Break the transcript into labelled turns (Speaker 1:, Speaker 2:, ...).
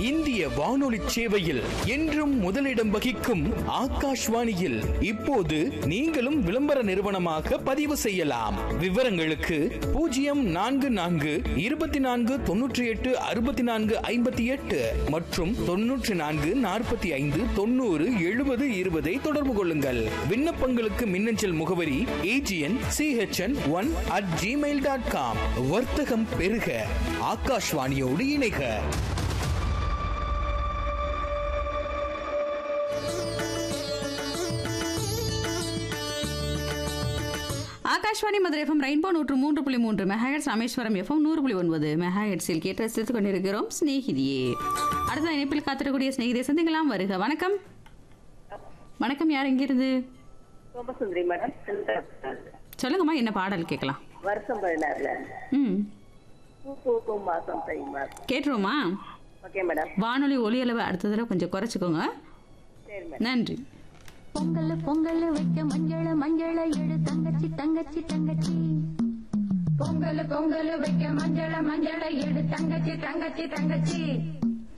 Speaker 1: இந்திய வானொலி சேவையில் என்றும் முதலிடம் வகிக்கும் ஆகாஷ்வாணியில் இப்போது நீங்களும் விளம்பர நிறுவனமாக பதிவு செய்யலாம் விவரங்களுக்கு பூஜ்ஜியம் நான்கு நான்கு இருபத்தி நான்கு தொன்னூற்றி எட்டு அறுபத்தி நான்கு ஐம்பத்தி எட்டு மற்றும் தொன்னூற்றி நான்கு நாற்பத்தி ஐந்து தொண்ணூறு எழுபது இருபதை தொடர்பு கொள்ளுங்கள் விண்ணப்பங்களுக்கு மின்னஞ்சல் முகவரி AGN CHN one at Gmail dot com வர்த்தகம் பெருக ஆகாஷ்வாணியோடு இணைக
Speaker 2: ஆகாஷ்வாணி மதுரை எஃப்எம் ரெயின்போ நூற்று மூன்று புள்ளி மூன்று மெகாஹெட்ஸ் ராமேஸ்வரம் எஃப்எம் நூறு புள்ளி ஒன்பது மெகாஹெட்ஸில் கேட்டு ரசித்துக் கொண்டிருக்கிறோம் ஸ்நேகிதியே அடுத்த இணைப்பில் காத்திருக்கக்கூடிய ஸ்நேகிதியை சந்திக்கலாம் வருக வணக்கம் வணக்கம் யார் எங்கிருந்து
Speaker 3: சோமசுந்தரி மேடம்
Speaker 2: சொல்லுங்கம்மா என்ன பாடல் கேட்கலாம்
Speaker 3: வருஷம் பதினாறுல
Speaker 2: ம்
Speaker 3: பூ பூக்கும் மாசம் தை மாசம்
Speaker 2: கேட்டுருவோமா
Speaker 3: ஓகே மேடம்
Speaker 2: வானொலி ஒலி அளவு அடுத்த தடவை கொஞ்சம் குறைச்சிக்கோங்க
Speaker 3: சரி மேடம்
Speaker 2: நன்றி
Speaker 4: பொங்கல் பொங்கல் வைக்க மஞ்சள மஞ்சள எடு தங்கச்சி தங்கச்சி தங்கச்சி
Speaker 5: பொங்கல் பொங்கல் வைக்க மஞ்சள மஞ்சள எடு தங்கச்சி தங்கச்சி தங்கச்சி